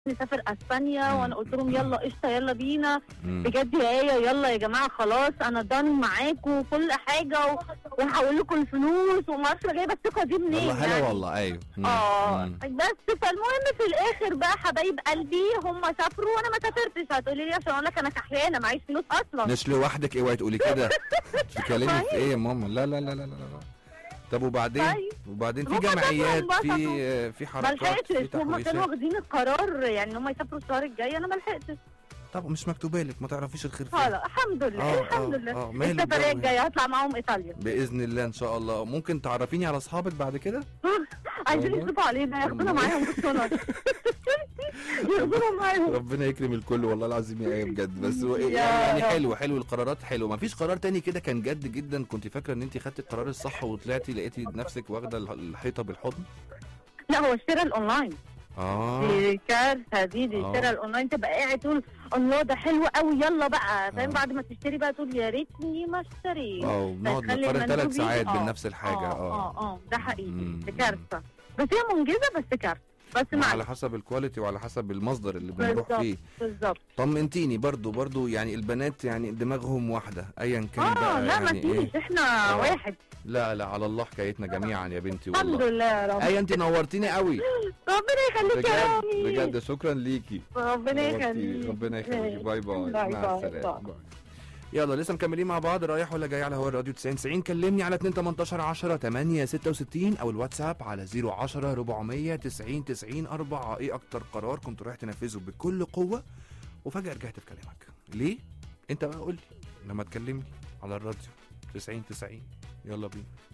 نسافر اسبانيا مم. وانا قلت لهم يلا قشطه يلا بينا مم. بجد يا ايه يلا يا جماعه خلاص انا دان معاكم وكل حاجه و- وهقول لكم الفلوس وما اعرفش أنا جايبه الثقه دي منين والله حلو يعني. والله ايوه مم. اه مم. بس فالمهم في الاخر بقى حبايب قلبي هم سافروا وانا ما سافرتش هتقولي لي عشان اقول لك انا كحيانه معيش فلوس اصلا مش لوحدك اوعي تقولي كده بتتكلمي في طيب. ايه يا ماما لا لا لا لا لا لا طب وبعدين طيب. وبعدين في هم سافروا جمعيات انبسطوا. في في ما حركات في لحقتش هم كانوا تحويشات واخدين القرار يعني ان هم يسافروا الشهر الجاي انا ما لحقتش طب مش مكتوبه لك ما تعرفيش الخير فين خلاص الحمد لله آه، الحمد آه، لله آه، ماله السفريه الجو الجايه هطلع معاهم ايطاليا باذن الله ان شاء الله ممكن تعرفيني على اصحابك بعد كده عايزين والله. يصرفوا علينا ياخدونا والله. معاهم بالسونار ياخدونا معاهم ربنا يكرم الكل والله العظيم يا ايه بجد بس هو إيه يا يعني رب. حلو حلو القرارات حلوه ما فيش قرار تاني كده كان جد جدا كنت فاكره ان انت خدتي القرار الصح وطلعتي لقيتي نفسك واخده الح- الحيطه بالحضن لا هو الشراء الاونلاين اه دي كارثه دي دي آه. الشراء الاونلاين تبقى قاعد تقول الله ده حلو قوي يلا بقى فاهم آه. بعد ما تشتري بقى تقول يا ريتني ما اشتريت اه ونقعد فتخلي نقارن المندوب ثلاث يجي- ساعات آه. بنفس الحاجه اه اه اه ده حقيقي مم. دي كارثه بس هي منجزه بس كارثه بس على معلش حسب الكواليتي وعلى حسب المصدر اللي بنروح بالظبط. فيه بالظبط طمنتيني برضو برضو يعني البنات يعني دماغهم واحده ايا كان اه بقى لا ما يعني ايه فيش احنا آه. واحد لا لا على الله حكايتنا جميعا يا بنتي الحمد والله لله يا رب اي انت نورتيني قوي ربنا يخليك يا بجد رامي بجد شكرا ليكي ربنا نورتيني. يخليك ربنا يخليك باي باي باي مع باي. السلامه باي. باي يلا لسه مكملين مع بعض رايح ولا جاي على هوا الراديو 90 90 كلمني على 2 18 10 8 66 او الواتساب على 010 400 90 90 4 ايه اكتر قرار كنت رايح تنفذه بكل قوه وفجاه رجعت في كلامك ليه انت بقى قول لي لما تكلمني على الراديو 90 90 يلا بينا